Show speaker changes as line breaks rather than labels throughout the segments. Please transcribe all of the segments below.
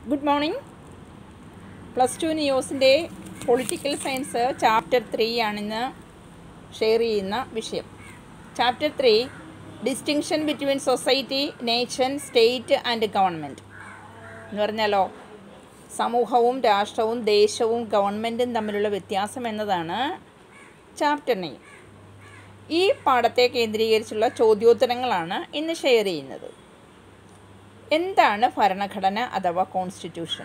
good morning plus two ന്യൂസിൻ്റെ political science chapter three ആണിന്ന് share ചെയ്യുന്ന വിഷയം chapter three distinction between society nation state and government എന്ന് പറഞ്ഞാലോ സമൂഹവും രാഷ്ട്രവും ദേശവും ഗവൺമെൻറ്റും തമ്മിലുള്ള വ്യത്യാസം എന്നതാണ് ചാപ്റ്റർ നെയിം ഈ പാഠത്തെ കേന്ദ്രീകരിച്ചുള്ള ചോദ്യോത്തരങ്ങളാണ് ഇന്ന് ഷെയർ ചെയ്യുന്നത് എന്താണ് ഭരണഘടന അഥവാ കോൺസ്റ്റിറ്റ്യൂഷൻ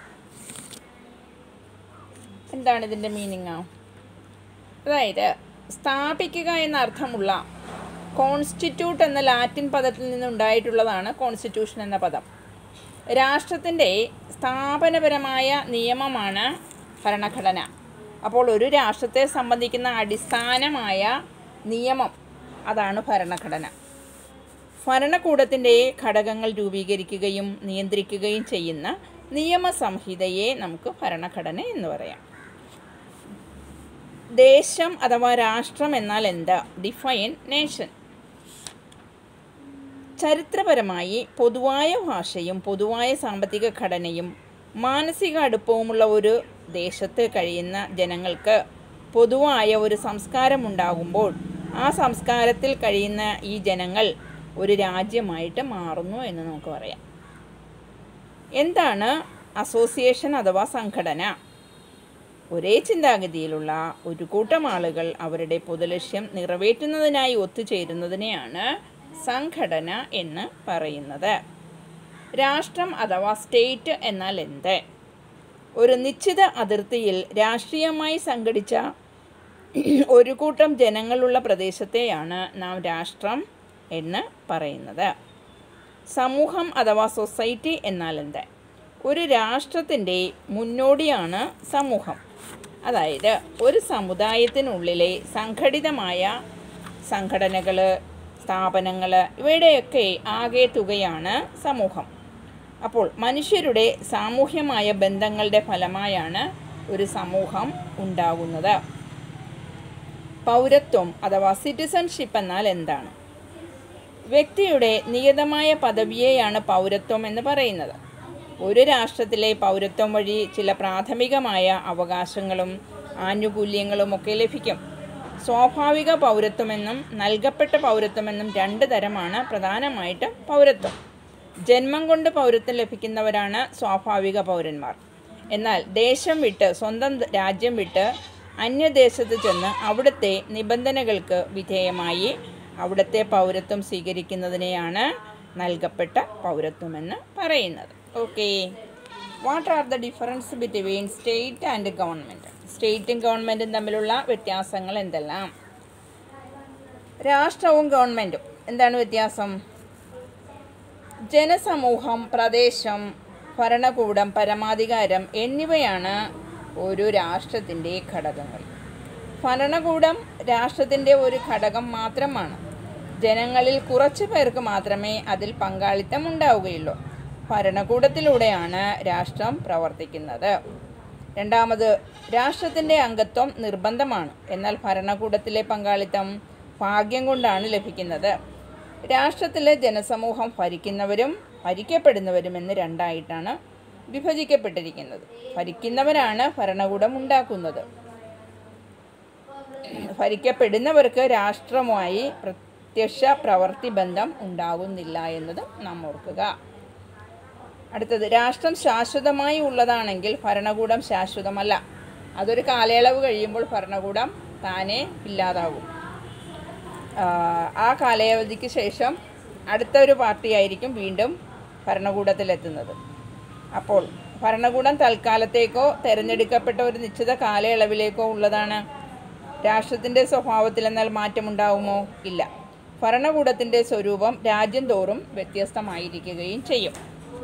എന്താണ് ഇതിൻ്റെ മീനിങ് അതായത് സ്ഥാപിക്കുക എന്ന അർത്ഥമുള്ള കോൺസ്റ്റിറ്റ്യൂട്ട് എന്ന ലാറ്റിൻ പദത്തിൽ നിന്നുണ്ടായിട്ടുള്ളതാണ് കോൺസ്റ്റിറ്റ്യൂഷൻ എന്ന പദം രാഷ്ട്രത്തിൻ്റെ സ്ഥാപനപരമായ നിയമമാണ് ഭരണഘടന അപ്പോൾ ഒരു രാഷ്ട്രത്തെ സംബന്ധിക്കുന്ന അടിസ്ഥാനമായ നിയമം അതാണ് ഭരണഘടന ഭരണകൂടത്തിൻ്റെ ഘടകങ്ങൾ രൂപീകരിക്കുകയും നിയന്ത്രിക്കുകയും ചെയ്യുന്ന നിയമസംഹിതയെ നമുക്ക് ഭരണഘടന എന്ന് പറയാം ദേശം അഥവാ രാഷ്ട്രം എന്നാൽ എന്താ ഡിഫൈൻ നേഷൻ ചരിത്രപരമായി പൊതുവായ ഭാഷയും പൊതുവായ സാമ്പത്തിക ഘടനയും മാനസിക അടുപ്പവുമുള്ള ഒരു ദേശത്ത് കഴിയുന്ന ജനങ്ങൾക്ക് പൊതുവായ ഒരു സംസ്കാരമുണ്ടാകുമ്പോൾ ആ സംസ്കാരത്തിൽ കഴിയുന്ന ഈ ജനങ്ങൾ ഒരു രാജ്യമായിട്ട് മാറുന്നു എന്ന് നമുക്ക് പറയാം എന്താണ് അസോസിയേഷൻ അഥവാ സംഘടന ഒരേ ചിന്താഗതിയിലുള്ള ഒരു കൂട്ടം ആളുകൾ അവരുടെ പൊതുലക്ഷ്യം നിറവേറ്റുന്നതിനായി ഒത്തുചേരുന്നതിനെയാണ് സംഘടന എന്ന് പറയുന്നത് രാഷ്ട്രം അഥവാ സ്റ്റേറ്റ് എന്നാൽ എന്ത് ഒരു നിശ്ചിത അതിർത്തിയിൽ രാഷ്ട്രീയമായി സംഘടിച്ച ഒരു കൂട്ടം ജനങ്ങളുള്ള പ്രദേശത്തെയാണ് നാം രാഷ്ട്രം എന്ന് പറയുന്നത് സമൂഹം അഥവാ സൊസൈറ്റി എന്നാൽ എന്ത് ഒരു രാഷ്ട്രത്തിൻ്റെ മുന്നോടിയാണ് സമൂഹം അതായത് ഒരു സമുദായത്തിനുള്ളിലെ സംഘടിതമായ സംഘടനകൾ സ്ഥാപനങ്ങൾ ഇവയുടെയൊക്കെ ആകെ തുകയാണ് സമൂഹം അപ്പോൾ മനുഷ്യരുടെ സാമൂഹ്യമായ ബന്ധങ്ങളുടെ ഫലമായാണ് ഒരു സമൂഹം ഉണ്ടാകുന്നത് പൗരത്വം അഥവാ സിറ്റിസൺഷിപ്പ് എന്നാൽ എന്താണ് വ്യക്തിയുടെ നിയതമായ പദവിയെയാണ് പൗരത്വം എന്ന് പറയുന്നത് ഒരു രാഷ്ട്രത്തിലെ പൗരത്വം വഴി ചില പ്രാഥമികമായ അവകാശങ്ങളും ആനുകൂല്യങ്ങളും ഒക്കെ ലഭിക്കും സ്വാഭാവിക പൗരത്വമെന്നും നൽകപ്പെട്ട പൗരത്വമെന്നും രണ്ട് തരമാണ് പ്രധാനമായിട്ടും പൗരത്വം ജന്മം കൊണ്ട് പൗരത്വം ലഭിക്കുന്നവരാണ് സ്വാഭാവിക പൗരന്മാർ എന്നാൽ ദേശം വിട്ട് സ്വന്തം രാജ്യം വിട്ട് അന്യദേശത്ത് ചെന്ന് അവിടുത്തെ നിബന്ധനകൾക്ക് വിധേയമായി അവിടുത്തെ പൗരത്വം സ്വീകരിക്കുന്നതിനെയാണ് നൽകപ്പെട്ട പൗരത്വമെന്ന് പറയുന്നത് okay what are the difference between state and government സ്റ്റേറ്റും ഗവൺമെൻറ്റും തമ്മിലുള്ള വ്യത്യാസങ്ങൾ എന്തെല്ലാം രാഷ്ട്രവും ഗവൺമെൻറ്റും എന്താണ് വ്യത്യാസം ജനസമൂഹം പ്രദേശം ഭരണകൂടം പരമാധികാരം എന്നിവയാണ് ഒരു രാഷ്ട്രത്തിൻ്റെ ഘടകങ്ങൾ ഭരണകൂടം രാഷ്ട്രത്തിൻ്റെ ഒരു ഘടകം മാത്രമാണ് ജനങ്ങളിൽ കുറച്ചു പേർക്ക് മാത്രമേ അതിൽ പങ്കാളിത്തം ഉണ്ടാവുകയുള്ളൂ ഭരണകൂടത്തിലൂടെയാണ് രാഷ്ട്രം പ്രവർത്തിക്കുന്നത് രണ്ടാമത് രാഷ്ട്രത്തിൻ്റെ അംഗത്വം നിർബന്ധമാണ് എന്നാൽ ഭരണകൂടത്തിലെ പങ്കാളിത്തം ഭാഗ്യം കൊണ്ടാണ് ലഭിക്കുന്നത് രാഷ്ട്രത്തിലെ ജനസമൂഹം ഭരിക്കുന്നവരും ഭരിക്കപ്പെടുന്നവരും എന്ന് രണ്ടായിട്ടാണ് വിഭജിക്കപ്പെട്ടിരിക്കുന്നത് ഭരിക്കുന്നവരാണ് ഭരണകൂടം ഉണ്ടാക്കുന്നത് ഭരിക്കപ്പെടുന്നവർക്ക് രാഷ്ട്രവുമായി പ്രത്യക്ഷ പ്രവൃത്തി ബന്ധം ഉണ്ടാകുന്നില്ല എന്നത് നാം ഓർക്കുക അടുത്തത് രാഷ്ട്രം ശാശ്വതമായി ഉള്ളതാണെങ്കിൽ ഭരണകൂടം ശാശ്വതമല്ല അതൊരു കാലയളവ് കഴിയുമ്പോൾ ഭരണകൂടം താനെ ഇല്ലാതാകും ആ കാലയവധിക്ക് ശേഷം അടുത്ത ഒരു പാർട്ടിയായിരിക്കും വീണ്ടും ഭരണകൂടത്തിലെത്തുന്നത് അപ്പോൾ ഭരണകൂടം തൽക്കാലത്തേക്കോ തിരഞ്ഞെടുക്കപ്പെട്ട ഒരു നിശ്ചിത കാലയളവിലേക്കോ ഉള്ളതാണ് രാഷ്ട്രത്തിൻ്റെ സ്വഭാവത്തിൽ എന്നാൽ മാറ്റമുണ്ടാവുമോ ഇല്ല ഭരണകൂടത്തിൻ്റെ സ്വരൂപം രാജ്യം തോറും വ്യത്യസ്തമായിരിക്കുകയും ചെയ്യും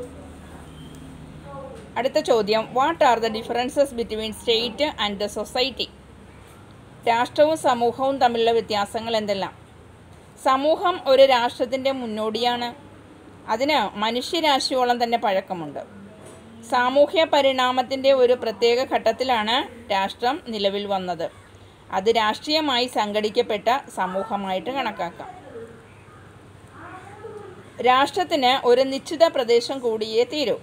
അടുത്ത ചോദ്യം what are the differences between state and the society രാഷ്ട്രവും സമൂഹവും തമ്മിലുള്ള വ്യത്യാസങ്ങൾ എന്തെല്ലാം സമൂഹം ഒരു രാഷ്ട്രത്തിൻ്റെ മുന്നോടിയാണ് അതിന് മനുഷ്യരാശിയോളം തന്നെ പഴക്കമുണ്ട് സാമൂഹ്യ പരിണാമത്തിൻ്റെ ഒരു പ്രത്യേക ഘട്ടത്തിലാണ് രാഷ്ട്രം നിലവിൽ വന്നത് അത് രാഷ്ട്രീയമായി സംഘടിക്കപ്പെട്ട സമൂഹമായിട്ട് കണക്കാക്കാം രാഷ്ട്രത്തിന് ഒരു നിശ്ചിത പ്രദേശം കൂടിയേ തീരൂ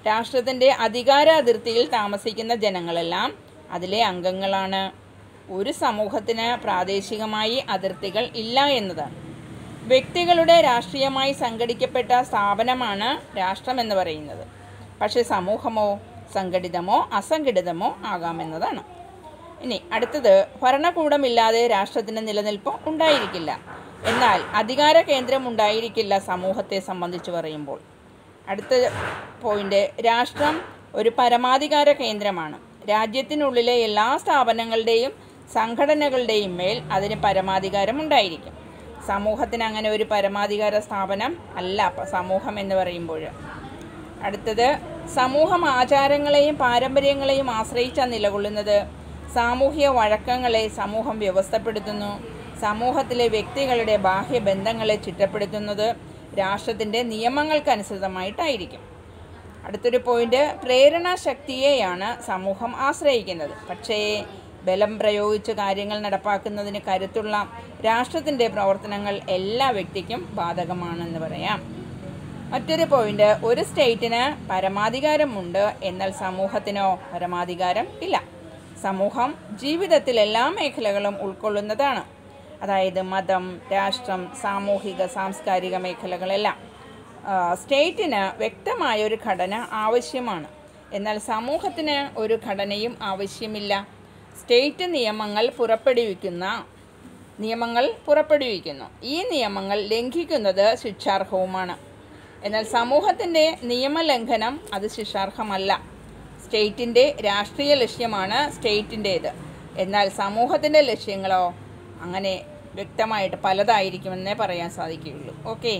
രാഷ്ട്രത്തിൻ്റെ അധികാര അതിർത്തിയിൽ താമസിക്കുന്ന ജനങ്ങളെല്ലാം അതിലെ അംഗങ്ങളാണ് ഒരു സമൂഹത്തിന് പ്രാദേശികമായി അതിർത്തികൾ ഇല്ല എന്നതാണ് വ്യക്തികളുടെ രാഷ്ട്രീയമായി സംഘടിക്കപ്പെട്ട സ്ഥാപനമാണ് രാഷ്ട്രം എന്ന് പറയുന്നത് പക്ഷേ സമൂഹമോ സംഘടിതമോ അസംഘടിതമോ ആകാമെന്നതാണ് ഇനി അടുത്തത് ഭരണകൂടമില്ലാതെ രാഷ്ട്രത്തിന് നിലനിൽപ്പ് ഉണ്ടായിരിക്കില്ല എന്നാൽ അധികാര കേന്ദ്രം ഉണ്ടായിരിക്കില്ല സമൂഹത്തെ സംബന്ധിച്ച് പറയുമ്പോൾ അടുത്ത പോയിന്റ് രാഷ്ട്രം ഒരു പരമാധികാര കേന്ദ്രമാണ് രാജ്യത്തിനുള്ളിലെ എല്ലാ സ്ഥാപനങ്ങളുടെയും സംഘടനകളുടെയും മേൽ അതിന് പരമാധികാരം ഉണ്ടായിരിക്കും സമൂഹത്തിന് അങ്ങനെ ഒരു പരമാധികാര സ്ഥാപനം അല്ല പ- സമൂഹം എന്ന് പറയുമ്പോൾ അടുത്തത് സമൂഹം ആചാരങ്ങളെയും പാരമ്പര്യങ്ങളെയും ആശ്രയിച്ചാണ് നിലകൊള്ളുന്നത് സാമൂഹിക വഴക്കങ്ങളെ സമൂഹം വ്യവസ്ഥപ്പെടുത്തുന്നു സമൂഹത്തിലെ വ്യക്തികളുടെ ബാഹ്യബന്ധങ്ങളെ ചിട്ടപ്പെടുത്തുന്നത് രാഷ്ട്രത്തിൻ്റെ നിയമങ്ങൾക്കനുസൃതമായിട്ടായിരിക്കും അടുത്തൊരു പോയിന്റ് പ്രേരണാശക്തിയെയാണ് സമൂഹം ആശ്രയിക്കുന്നത് പക്ഷേ ബലം പ്രയോഗിച്ച് കാര്യങ്ങൾ നടപ്പാക്കുന്നതിന് കരുത്തുള്ള രാഷ്ട്രത്തിൻ്റെ പ്രവർത്തനങ്ങൾ എല്ലാ വ്യക്തിക്കും ബാധകമാണെന്ന് പറയാം മറ്റൊരു പോയിന്റ് ഒരു സ്റ്റേറ്റിന് പരമാധികാരമുണ്ട് എന്നാൽ സമൂഹത്തിനോ പരമാധികാരം ഇല്ല സമൂഹം ജീവിതത്തിൽ എല്ലാ മേഖലകളും ഉൾക്കൊള്ളുന്നതാണ് അതായത് മതം രാഷ്ട്രം സാമൂഹിക സാംസ്കാരിക മേഖലകളെല്ലാം ആ, സ്റ്റേറ്റിന് വ്യക്തമായ ഒരു ഘടന ആവശ്യമാണ് എന്നാൽ സമൂഹത്തിന് ഒരു ഘടനയും ആവശ്യമില്ല സ്റ്റേറ്റ് നിയമങ്ങൾ പുറപ്പെടുവിക്കുന്ന നിയമങ്ങൾ പുറപ്പെടുവിക്കുന്നു ഈ നിയമങ്ങൾ ലംഘിക്കുന്നത് ശിക്ഷാർഹവുമാണ് എന്നാൽ സമൂഹത്തിൻ്റെ നിയമലംഘനം അത് ശിക്ഷാർഹമല്ല സ്റ്റേറ്റിൻ്റെ രാഷ്ട്രീയ ലക്ഷ്യമാണ് സ്റ്റേറ്റിൻ്റേത് എന്നാൽ സമൂഹത്തിൻ്റെ ലക്ഷ്യങ്ങളോ അങ്ങനെ വ്യക്തമായിട്ട് പലതായിരിക്കുമെന്നേ പറയാൻ സാധിക്കുകയുള്ളൂ ഓക്കെ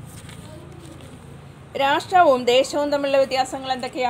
രാഷ്ട്രവും ദേശവും തമ്മിലുള്ള വ്യത്യാസങ്ങൾ എന്തൊക്കെയാ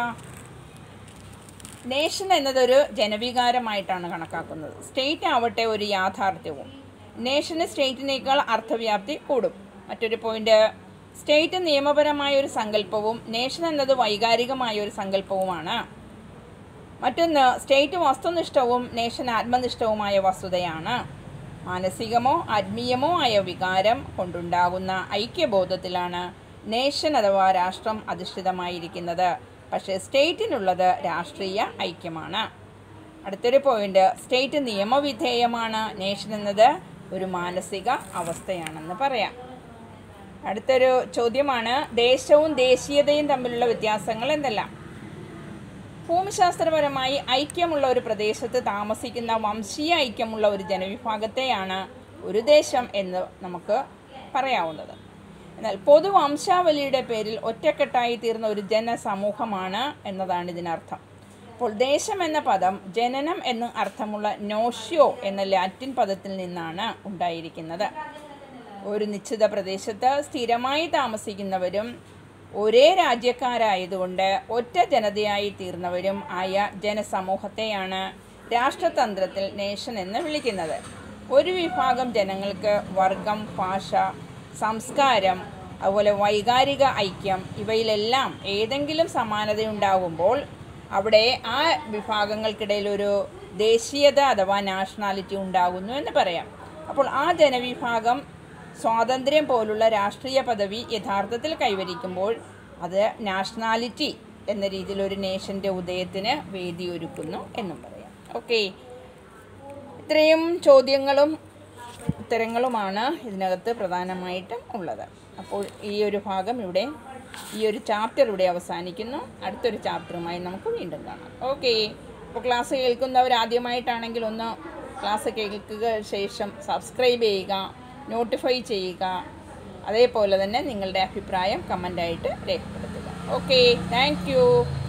നേഷൻ എന്നതൊരു ജനവികാരമായിട്ടാണ് കണക്കാക്കുന്നത് സ്റ്റേറ്റ് ആവട്ടെ ഒരു യാഥാർത്ഥ്യവും നേഷന് സ്റ്റേറ്റിനേക്കാൾ അർത്ഥവ്യാപ്തി കൂടും മറ്റൊരു പോയിന്റ് സ്റ്റേറ്റ് നിയമപരമായ ഒരു സങ്കല്പവും നേഷൻ എന്നത് വൈകാരികമായ ഒരു സങ്കല്പവുമാണ് മറ്റൊന്ന് സ്റ്റേറ്റ് വസ്തുനിഷ്ഠവും നേഷൻ ആത്മനിഷ്ഠവുമായ വസ്തുതയാണ് മാനസികമോ ആത്മീയമോ ആയ വികാരം കൊണ്ടുണ്ടാകുന്ന ഐക്യബോധത്തിലാണ് നേഷൻ അഥവാ രാഷ്ട്രം അധിഷ്ഠിതമായിരിക്കുന്നത് പക്ഷേ സ്റ്റേറ്റിനുള്ളത് രാഷ്ട്രീയ ഐക്യമാണ് അടുത്തൊരു പോയിന്റ് സ്റ്റേറ്റ് നിയമവിധേയമാണ് നേഷൻ എന്നത് ഒരു മാനസിക അവസ്ഥയാണെന്ന് പറയാം അടുത്തൊരു ചോദ്യമാണ് ദേശവും ദേശീയതയും തമ്മിലുള്ള വ്യത്യാസങ്ങൾ എന്തെല്ലാം ഭൂമിശാസ്ത്രപരമായി ഐക്യമുള്ള ഒരു പ്രദേശത്ത് താമസിക്കുന്ന വംശീയ ഐക്യമുള്ള ഒരു ജനവിഭാഗത്തെയാണ് ഒരു ദേശം എന്ന് നമുക്ക് പറയാവുന്നത് എന്നാൽ പൊതുവംശാവലിയുടെ പേരിൽ ഒറ്റക്കെട്ടായി തീർന്ന ഒരു ജനസമൂഹമാണ് എന്നതാണ് ഇതിനർത്ഥം അപ്പോൾ ദേശം എന്ന പദം ജനനം എന്ന് അർത്ഥമുള്ള നോഷ്യോ എന്ന ലാറ്റിൻ പദത്തിൽ നിന്നാണ് ഉണ്ടായിരിക്കുന്നത് ഒരു നിശ്ചിത പ്രദേശത്ത് സ്ഥിരമായി താമസിക്കുന്നവരും ഒരേ രാജ്യക്കാരായതുകൊണ്ട് ഒറ്റ ജനതയായി തീർന്നവരും ആയ ജനസമൂഹത്തെയാണ് രാഷ്ട്രതന്ത്രത്തിൽ നേഷൻ എന്ന് വിളിക്കുന്നത് ഒരു വിഭാഗം ജനങ്ങൾക്ക് വർഗം ഭാഷ സംസ്കാരം അതുപോലെ വൈകാരിക ഐക്യം ഇവയിലെല്ലാം ഏതെങ്കിലും സമാനതയുണ്ടാകുമ്പോൾ അവിടെ ആ വിഭാഗങ്ങൾക്കിടയിൽ ഒരു ദേശീയത അഥവാ നാഷണാലിറ്റി ഉണ്ടാകുന്നു എന്ന് പറയാം അപ്പോൾ ആ ജനവിഭാഗം സ്വാതന്ത്ര്യം പോലുള്ള രാഷ്ട്രീയ പദവി യഥാർത്ഥത്തിൽ കൈവരിക്കുമ്പോൾ അത് നാഷണാലിറ്റി എന്ന രീതിയിൽ ഒരു നേഷൻ്റെ ഉദയത്തിന് വേദിയൊരുക്കുന്നു എന്നും പറയാം ഓക്കെ ഇത്രയും ചോദ്യങ്ങളും ഉത്തരങ്ങളുമാണ് ഇതിനകത്ത് പ്രധാനമായിട്ടും ഉള്ളത് അപ്പോൾ ഈ ഒരു ഭാഗം ഇവിടെ ഈ ഒരു ചാപ്റ്റർ ഇവിടെ അവസാനിക്കുന്നു അടുത്തൊരു ചാപ്റ്ററുമായി നമുക്ക് വീണ്ടും കാണാം ഓക്കെ അപ്പോൾ ക്ലാസ് കേൾക്കുന്നവർ ആദ്യമായിട്ടാണെങ്കിൽ ഒന്ന് ക്ലാസ് കേൾക്കുക ശേഷം സബ്സ്ക്രൈബ് ചെയ്യുക നോട്ടിഫൈ ചെയ്യുക അതേപോലെ തന്നെ നിങ്ങളുടെ അഭിപ്രായം കമൻ്റായിട്ട് രേഖപ്പെടുത്തുക ഓക്കെ താങ്ക്